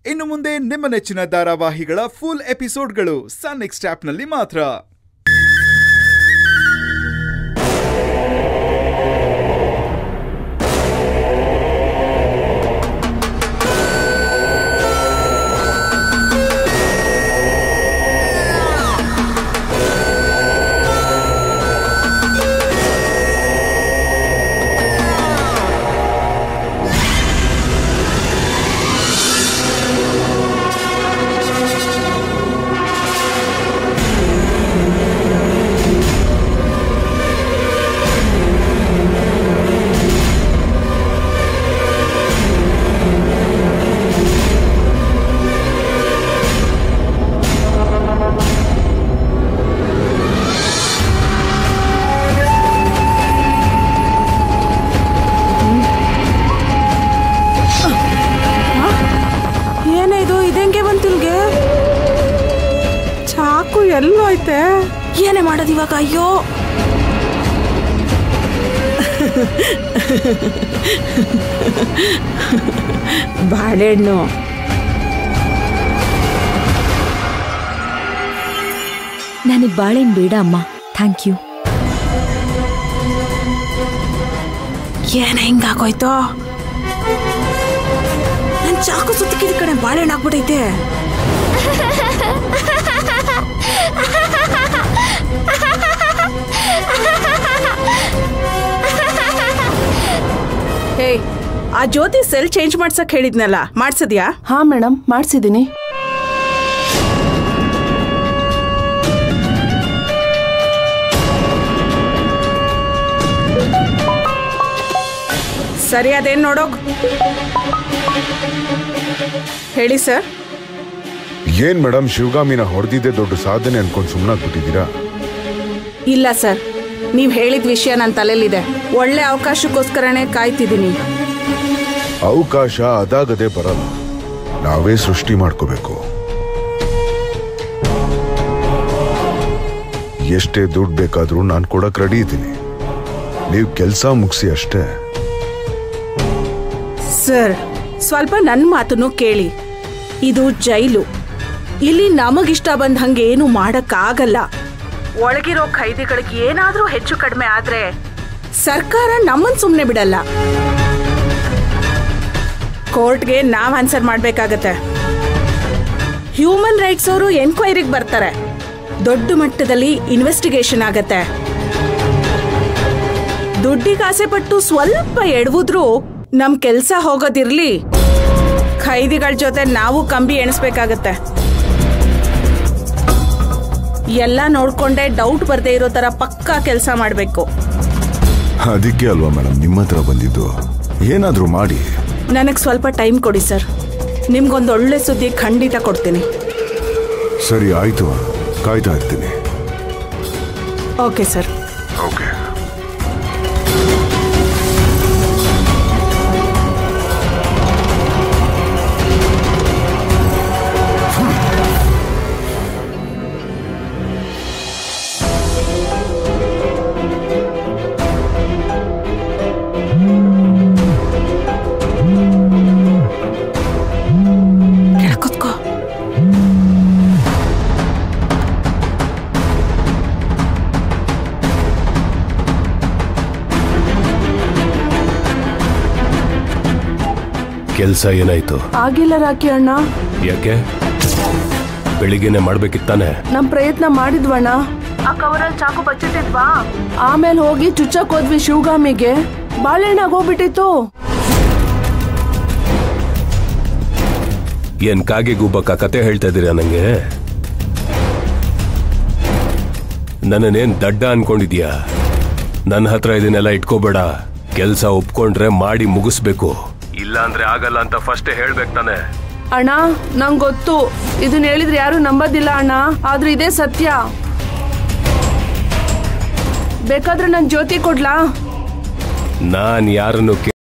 ಇನ್ನು ಮುಂದೆ ನಿಮ್ಮ ನೆಚ್ಚಿನ ಧಾರಾವಾಹಿಗಳ ಫುಲ್ ಎಪಿಸೋಡ್ಗಳು ಸನ್ ನೆಕ್ಸ್ಟ್ ಆಪ್ನಲ್ಲಿ ಮಾತ್ರ ಏನೇ ಇದು ಇದೆಂಗೆ ಬಂತಿಲ್ಗೆ ಚಾಕು ಎಲ್ಲೋ ಐತೆ ಏನೇ ಮಾಡೋದು ಇವಾಗ ಅಯ್ಯೋ ಬಾಳೆಹಣ್ಣು ನನಗೆ ಬಾಳೆನ್ ಬೇಡ ಅಮ್ಮ ಥ್ಯಾಂಕ್ ಯು ಏನ ಹಿಂಗಾಗೋಯ್ತು ನನ್ ಚಾಕು ಸುತ್ತಿಕಿದ ಕಡೆ ಬಾಳೆಹಣ್ಣು ಆಗ್ಬಿಟ್ಟೈತೆ ಹೇ ಆ ಜ್ಯೋತಿ ಸೆಲ್ ಚೇಂಜ್ ಮಾಡ್ಸಕ್ ಹೇಳಿದ್ನಲ್ಲ ಮಾಡ್ಸದ್ಯಾ ಹಾ ಮೇಡಮ್ ಮಾಡ್ಸಿದ್ದೀನಿ ಸರಿ ಅದೇನ್ ನೋಡೋಕ್ ಹೇಳಿ ಸರ್ ಏನ್ ಮೇಡಮ್ ಶಿವಗಾಮಿನ ಹೊಡೆದಿದ್ದೆ ದೊಡ್ಡ ಸಾಧನೆ ಅನ್ಕೊಂಡು ಸುಮ್ಮನಾಗ್ಬಿಟ್ಟಿದ್ದೀರಾ ಇಲ್ಲ ಸರ್ ನೀವ್ ಹೇಳಿದ ವಿಷಯ ನನ್ನ ತಲೆಯಲ್ಲಿದೆ ಒಳ್ಳೆ ಅವಕಾಶಕ್ಕೋಸ್ಕರನೇ ಕಾಯ್ತಿದ್ದೀನಿ ಅವಕಾಶ ಅದಾಗದೆ ಬರಲ್ಲ ನಾವೇ ಸೃಷ್ಟಿ ಮಾಡ್ಕೋಬೇಕು ಎಷ್ಟೇ ದುಡ್ಡು ಬೇಕಾದ್ರೂ ನಾನು ಕೊಡಕ್ ರೆಡಿ ಇದ್ದೀನಿ ನೀವು ಕೆಲಸ ಮುಗಿಸಿ ಅಷ್ಟೇ ಸರ್ ಸ್ವಲ್ಪ ನನ್ನ ಮಾತನ್ನು ಕೇಳಿ ಇದು ಜೈಲು ಇಲ್ಲಿ ನಮಗಿಷ್ಟ ಬಂದ ಹಂಗೆ ಏನು ಮಾಡಕ್ಕಾಗಲ್ಲ ಒಳಗಿರೋ ಖೈದಿಗಳಿಗೆ ಏನಾದ್ರೂ ಹೆಚ್ಚು ಕಡಿಮೆ ಆದ್ರೆ ಸರ್ಕಾರ ನಮ್ಮನ್ ಸುಮ್ಮನೆ ಬಿಡಲ್ಲ ಕೋರ್ಟ್ಗೆ ನಾವ್ ಆನ್ಸರ್ ಮಾಡ್ಬೇಕಾಗತ್ತೆ ಹ್ಯೂಮನ್ ರೈಟ್ಸ್ ಅವರು ಎನ್ಕ್ವೈರಿಗೆ ಬರ್ತಾರೆ ದೊಡ್ಡ ಮಟ್ಟದಲ್ಲಿ ಇನ್ವೆಸ್ಟಿಗೇಷನ್ ಆಗತ್ತೆ ದುಡ್ಡಿಗೆ ಆಸೆ ಪಟ್ಟು ಸ್ವಲ್ಪ ಎಡವುದ್ರೂ ನಮ್ ಕೆಲ್ಸ ಹೋಗೋದಿರ್ಲಿ ಖೈದಿಗಳ ಜೊತೆ ನಾವು ಕಂಬಿ ಎಣಿಸ್ಬೇಕಾಗತ್ತೆ ಎಲ್ಲ ನೋಡ್ಕೊಂಡೆ ಡೌಟ್ ಬರ್ದೇ ಇರೋ ತರ ಪಕ್ಕಾ ಕೆಲಸ ಮಾಡ್ಬೇಕು ಅದಕ್ಕೆ ಅಲ್ವಾ ಮೇಡಮ್ ನಿಮ್ಮ ಹತ್ರ ಬಂದಿದ್ದು ಏನಾದ್ರೂ ಮಾಡಿ ನನಗ್ ಸ್ವಲ್ಪ ಟೈಮ್ ಕೊಡಿ ಸರ್ ನಿಮ್ಗೊಂದು ಒಳ್ಳೆ ಸುದ್ದಿ ಖಂಡಿತ ಕೊಡ್ತೀನಿ ಸರಿ ಆಯ್ತು ಕಾಯ್ತಾ ಇರ್ತೀನಿ ಓಕೆ ಸರ್ ಓಕೆ ಕೆಳಕುತ್ಕೋ ಕೆಲ್ಸ ಏನಾಯ್ತು ಆಗಿಲ್ಲ ರಾಕಿ ಅಣ್ಣ ಯಾಕೆ ಬೆಳಿಗ್ಗೆನೆ ಮಾಡ್ಬೇಕಿತ್ತಾನೆ ನಮ್ ಪ್ರಯತ್ನ ಮಾಡಿದ್ವಣ್ಣ ಆ ಕವರಲ್ಲಿ ಚಾಕು ಬಚ್ಚಿಟ್ಟಿದ್ವಾ ಆಮೇಲೆ ಹೋಗಿ ಚುಚ್ಚಕ್ ಹೋದ್ವಿ ಶಿವಗಾಮಿಗೆ ಬಾಳೆಹಣ್ಣಾಗ ಹೋಗ್ಬಿಟ್ಟಿತ್ತು ಏನ್ ಕಾಗೆ ಗುಬ್ಬಕ್ಕ ಕತೆ ಹೇಳ್ತಾ ಇದೀರಾ ನಂಗೆ ನನ್ನನ್ನೇನ್ ದಡ್ಡ ಅನ್ಕೊಂಡಿದ್ಯಾ ನನ್ನ ಹತ್ರ ಇದನ್ನೆಲ್ಲ ಇಟ್ಕೋಬೇಡ ಕೆಲ್ಸ ಒಪ್ಕೊಂಡ್ರೆ ಮಾಡಿ ಮುಗಿಸ್ಬೇಕು ಇಲ್ಲ ಅಂದ್ರೆ ಆಗಲ್ಲ ಅಂತ ಫಸ್ಟ್ ಹೇಳ್ಬೇಕು ತಾನೆ ಅಣ್ಣ ನಂಗ್ ಗೊತ್ತು ಇದನ್ನ ಹೇಳಿದ್ರೆ ಯಾರು ನಂಬೋದಿಲ್ಲ ಅಣ್ಣ ಆದ್ರೆ ಇದೇ ಸತ್ಯ ಬೇಕಾದ್ರೆ ನನ್ ಜ್ಯೋತಿ ಕೊಡ್ಲಾ ನಾನ್ ಯಾರನ್ನು